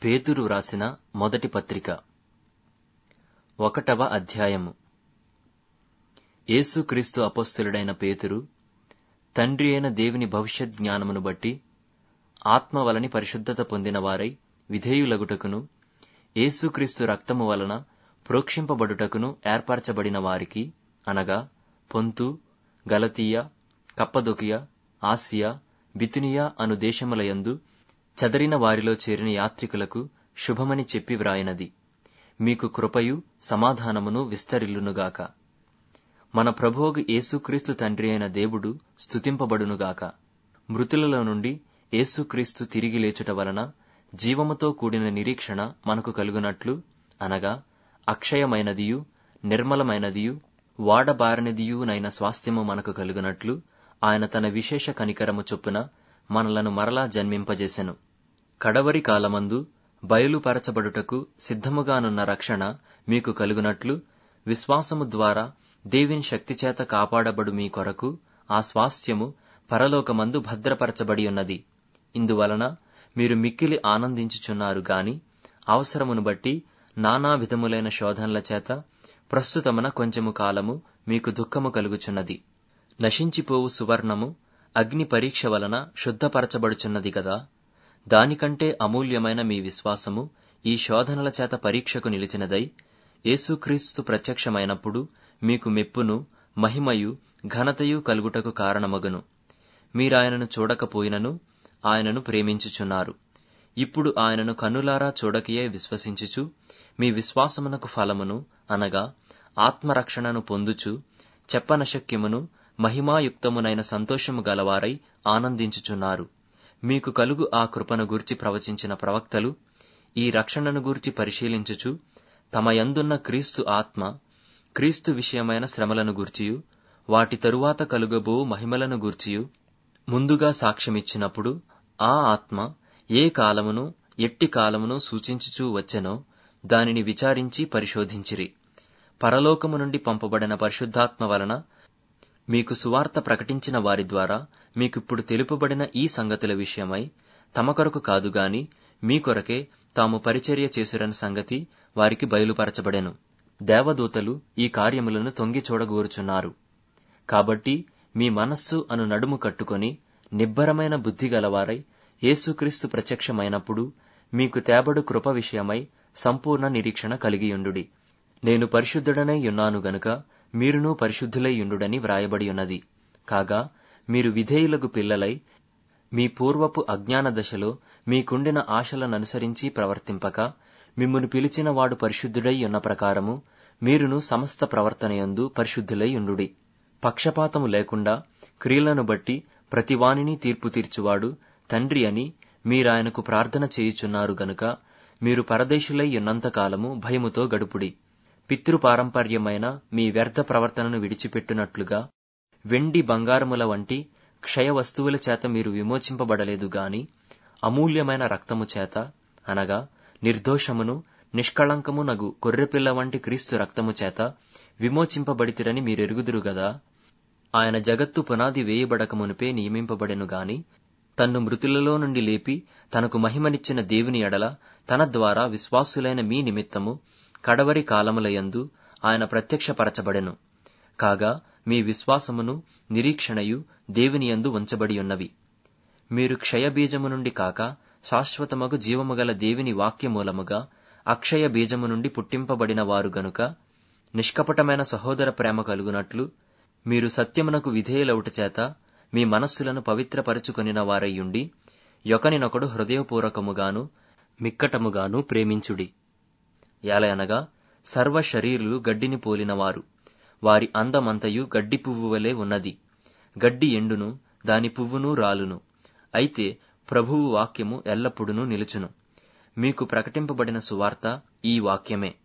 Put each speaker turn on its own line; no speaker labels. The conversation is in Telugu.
పేతురు వ్రాసిన మొదటి పత్రిక ఒకటవ అధ్యాయము యేసుక్రీస్తు అపోస్తలుడైన పేతురు తండ్రి అయిన దేవుని భవిష్యత్ జ్ఞానమును బట్టి ఆత్మ వలని పరిశుద్ధత పొందిన వారై విధేయులగుటకును యేసుక్రీస్తు రక్తము వలన ప్రోక్షింపబడుటకును ఏర్పరచబడిన వారికి అనగా పొంతు గలతీయ కప్పదొకియ ఆసియా బితునియా అను దేశములయందు చదరిన వారిలో చేరిన యాత్రికులకు శుభమని చెప్పి వ్రాయినది మీకు కృపయు సమాధానమును విస్తరిల్లునుగాక మన ప్రభువుగు యేసుక్రీస్తు తండ్రి అయిన దేవుడు స్తుతింపబడునుగాక మృతులలో నుండి యేసుక్రీస్తు తిరిగి లేచుట వలన జీవముతో కూడిన నిరీక్షణ మనకు కలుగునట్లు అనగా అక్షయమైనదియు నిర్మలమైనదియు వాడబారనిదియునైన స్వాస్థ్యము మనకు కలుగునట్లు ఆయన తన విశేష కనికరము చొప్పున మనలను మరలా జన్మింపజేసెను కడవరి కాలమందు బయలుపరచబడుటకు సిద్ధముగానున్న రక్షణ మీకు కలుగునట్లు విశ్వాసము ద్వారా దేవుని శక్తిచేత కాపాడబడు మీ కొరకు ఆ స్వాస్థ్యము పరలోకమందు భద్రపరచబడి ఉన్నది ఇందువలన మీరు మిక్కిలి ఆనందించుచున్నారు గాని అవసరమును బట్టి నానా విధములైన శోధనల చేత ప్రస్తుతమున కొంచెము కాలము మీకు దుఃఖము కలుగుచున్నది నశించిపోవు సువర్ణము అగ్ని పరీక్ష వలన శుద్ధపరచబడుచున్నది గదా దానికంటే అమూల్యమైన మీ విశ్వాసము ఈ శోధనల చేత పరీక్షకు నిలిచినదై యేసుక్రీస్తు ప్రత్యక్షమైనప్పుడు మీకు మెప్పును మహిమయు ఘనతయు కలుగుటకు కారణమగును మీరాయనను చూడకపోయినను ఆయనను ప్రేమించుచున్నారు ఇప్పుడు ఆయనను కన్నులారా చూడకయే విశ్వసించుచు మీ విశ్వాసమునకు ఫలమును అనగా ఆత్మరక్షణను పొందుచు చెప్పనశక్యమును మహిమాయుక్తమునైన సంతోషము గలవారై ఆనందించుచున్నారు మీకు కలుగు ఆ కృపను గూర్చి ప్రవచించిన ప్రవక్తలు ఈ రక్షణను గూర్చి పరిశీలించుచు తమ యందున్న క్రీస్తు ఆత్మ క్రీస్తు విషయమైన శ్రమలను గూర్చియు వాటి తరువాత కలుగబో మహిమలను గూర్చియు ముందుగా సాక్ష్యమిచ్చినప్పుడు ఆ ఆత్మ ఏ కాలమును ఎట్టి కాలమును సూచించుచూ వచ్చెనో దానిని విచారించి పరిశోధించిరి పరలోకము నుండి పంపబడిన పరిశుద్ధాత్మ వలన మీకు సువార్త ప్రకటించిన వారి ద్వారా మీకిప్పుడు తెలుపబడిన ఈ సంగతుల విషయమై తమ కొరకు కాదుగాని మీ కొరకే తాము పరిచర్య చేసురని సంగతి వారికి బయలుపరచబడెను దేవదూతలు ఈ కార్యములను తొంగి చూడగోరుచున్నారు కాబట్టి మీ మనస్సు అను నడుము కట్టుకొని నిబ్బరమైన బుద్ధి గలవారై యేసుక్రీస్తు ప్రత్యక్షమైనప్పుడు మీకు తేబడు కృప విషయమై సంపూర్ణ నిరీక్షణ కలిగియుండుడి నేను పరిశుద్ధుడనై ఉన్నాను గనుక మీరును పరిశుద్ధులై యుండుడని వ్రాయబడి ఉన్నది కాగా మీరు విధేయులకు పిల్లలై మీ పూర్వపు అజ్ఞాన దశలో మీకుండిన ఆశలననుసరించి ప్రవర్తింపక మిమ్మును పిలిచిన వాడు పరిశుద్ధుడై ఉన్న ప్రకారము మీరును సమస్త ప్రవర్తనయందు పరిశుద్ధులై యుండుడి పక్షపాతము లేకుండా క్రియలను బట్టి ప్రతివానిని తీర్పు తీర్చువాడు తండ్రి అని మీరాయనకు ప్రార్థన చేయుచున్నారు గనుక మీరు పరదేశులై ఉన్నంతకాలము భయముతో గడుపుడి పితృపారంపర్యమైన మీ వ్యర్థ ప్రవర్తనను విడిచిపెట్టునట్లుగా వెండి బంగారముల వంటి క్షయ వస్తువుల చేత మీరు విమోచింపబడలేదు గాని అమూల్యమైన రక్తము చేత అనగా నిర్దోషమును నిష్కళంకము నగు గొర్రెపిల్ల వంటి క్రీస్తు రక్తము చేత విమోచింపబడితిరని మీరెరుగుదురు గదా ఆయన జగత్తు పునాది వేయబడక మునిపే నియమింపబడెను గాని తన్ను మృతులలో నుండి లేపి తనకు మహిమనిచ్చిన దేవుని ఎడల తన ద్వారా విశ్వాసులైన మీ నిమిత్తము కడవరి కాలములయందు ఆయన ప్రత్యక్షపరచబడెను కాగా మీ విశ్వాసమును నిరీక్షణయు దేవునియందు ఉంచబడి ఉన్నవి మీరు క్షయబీజము నుండి కాక శాశ్వతమగు జీవము గల దేవుని వాక్యమూలముగా అక్షయ బీజము నుండి పుట్టింపబడిన వారు గనుక నిష్కపటమైన సహోదర ప్రేమ కలుగునట్లు మీరు సత్యమునకు విధేయులవుట చేత మీ మనస్సులను పవిత్రపరుచుకొనిన వారయ్యుండి యొకనినొకడు హృదయపూర్వకముగాను మిక్కటముగాను ప్రేమించుడి యాలయనగా సర్వ శరీరులు గడ్డిని పోలినవారు వారి అందమంతయు గడ్డి పువ్వు వలె ఉన్నది గడ్డి ఎండును దాని పువ్వును రాలును అయితే ప్రభువు వాక్యము ఎల్లప్పుడూ నిలుచును మీకు ప్రకటింపబడిన సువార్త ఈ వాక్యమే